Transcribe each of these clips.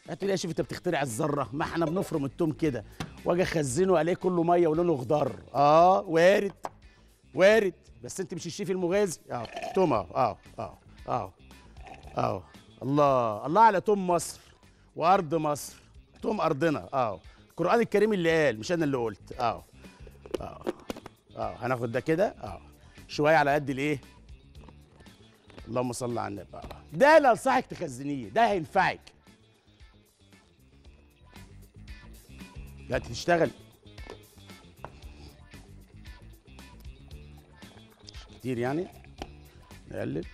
هتقولي يا شيف انت بتخترع الذره ما احنا بنفرم التوم كده واجي اخزنه عليه كله ميه ولونه خضر اه وارد وارد بس انت مش الشيف المغازي اه توم اه اه اه اه اه الله الله على توم مصر وارض مصر توم ارضنا اه القران الكريم اللي قال مش انا اللي قلت اه اه اه هناخد ده كده اه شويه على قد الايه اللهم صل على النبي آه. ده اللي انصحك تخزنيه ده هينفعك لا تشتغل كتير يعني نقلب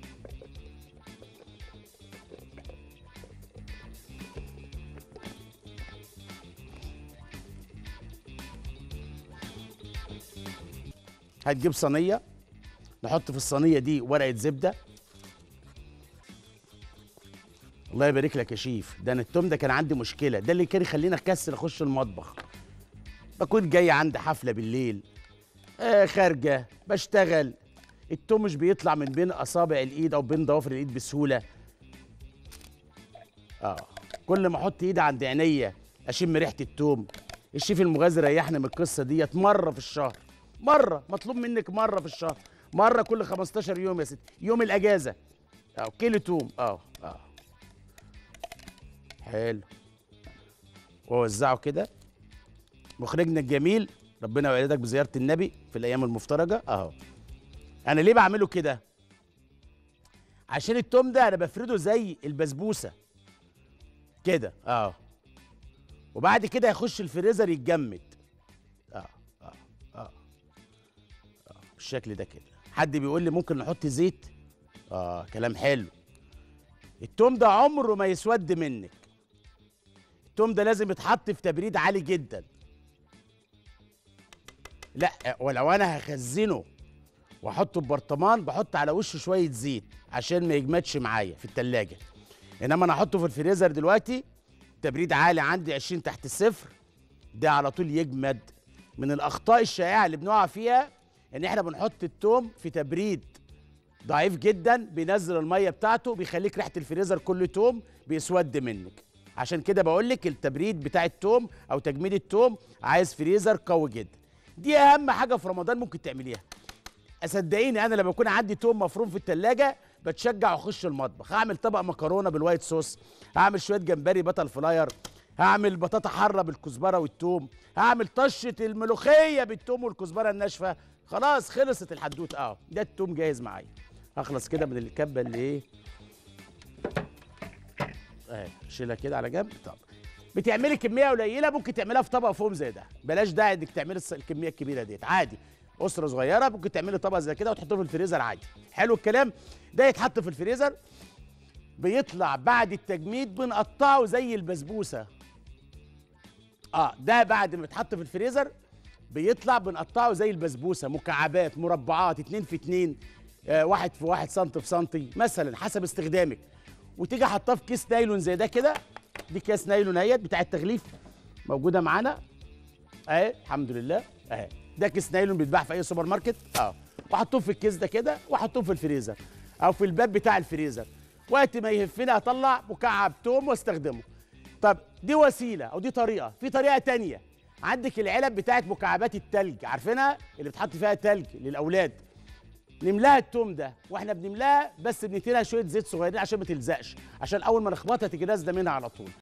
هتجيب صينيه نحط في الصينيه دي ورقه زبده الله يبارك لك يا شيف ده انا التوم ده كان عندي مشكله ده اللي كان يخليني اكسل اخش المطبخ بكون جاي عندي حفله بالليل آه خارجه بشتغل التوم مش بيطلع من بين اصابع الايد او بين ضوافر الايد بسهوله اه كل ما احط ايدي عند عينيا اشم ريحه التوم الشيف المغازي ريحني من القصه ديت مره في الشهر مره مطلوب منك مره في الشهر مره كل 15 يوم يا ستي يوم الاجازه اه كيلو توم اه اه حلو واوزعه كده مخرجنا الجميل ربنا يوعدك بزياره النبي في الايام المفترجه اهو انا ليه بعمله كده عشان التوم ده انا بفرده زي البسبوسه كده اه وبعد كده يخش الفريزر يتجمد اه اه اه, آه. بالشكل ده كده حد بيقول لي ممكن نحط زيت اه كلام حلو التوم ده عمره ما يسود منك التوم ده لازم يتحط في تبريد عالي جدا لا ولو انا هخزنه واحطه في برطمان بحط على وشه شويه زيت عشان ما يجمدش معايا في التلاجة انما انا احطه في الفريزر دلوقتي تبريد عالي عندي 20 تحت الصفر ده على طول يجمد من الاخطاء الشائعه اللي بنقع فيها ان احنا بنحط التوم في تبريد ضعيف جدا بينزل الميه بتاعته بيخليك ريحه الفريزر كله توم بيسود منك عشان كده بقول لك التبريد بتاع التوم او تجميد التوم عايز فريزر قوي جدا دي اهم حاجه في رمضان ممكن تعمليها صدقيني انا لما يكون عندي توم مفروم في التلاجة بتشجع واخش المطبخ هعمل طبق مكرونه بالوايت صوص هعمل شويه جمبري بطل فلاير هعمل بطاطا حاره بالكزبره والثوم هعمل طشه الملوخيه بالثوم والكزبره الناشفه خلاص خلصت الحدوته اه ده الثوم جاهز معايا هخلص كده من الكبه اللي ايه اهي شيلها كده على جنب طب بتعملي كميه قليله ممكن تعملها في طبق فوم زي ده بلاش داعي انك تعملي الص- الكميه الكبيره ديت عادي اسره صغيره ممكن تعملي طبق زي كده وتحطه في الفريزر عادي حلو الكلام ده يتحط في الفريزر بيطلع بعد التجميد بنقطعه زي البسبوسه اه ده بعد ما يتحط في الفريزر بيطلع بنقطعه زي البسبوسه مكعبات مربعات اتنين في اتنين آه واحد في واحد سنتي في سنتي مثلا حسب استخدامك وتيجي حطاه في كيس نايلون زي ده كده دي كيس نايلون اهيت بتاع التغليف موجوده معانا اهي الحمد لله اهي ده كيس نايلون بيتباع في اي سوبر ماركت اه واحطهم في الكيس ده كده واحطهم في الفريزر او في الباب بتاع الفريزر وقت ما يهفني اطلع مكعب توم واستخدمه طب دي وسيله او دي طريقه في طريقه تانية عندك العلب بتاعت مكعبات التلج عارفينها اللي بتحط فيها تلج للاولاد نملاها التوم ده واحنا بنملاها بس بنديلها شويه زيت صغيرين عشان ما تلزقش عشان اول ما نخبطها تيجي نازله منها على طول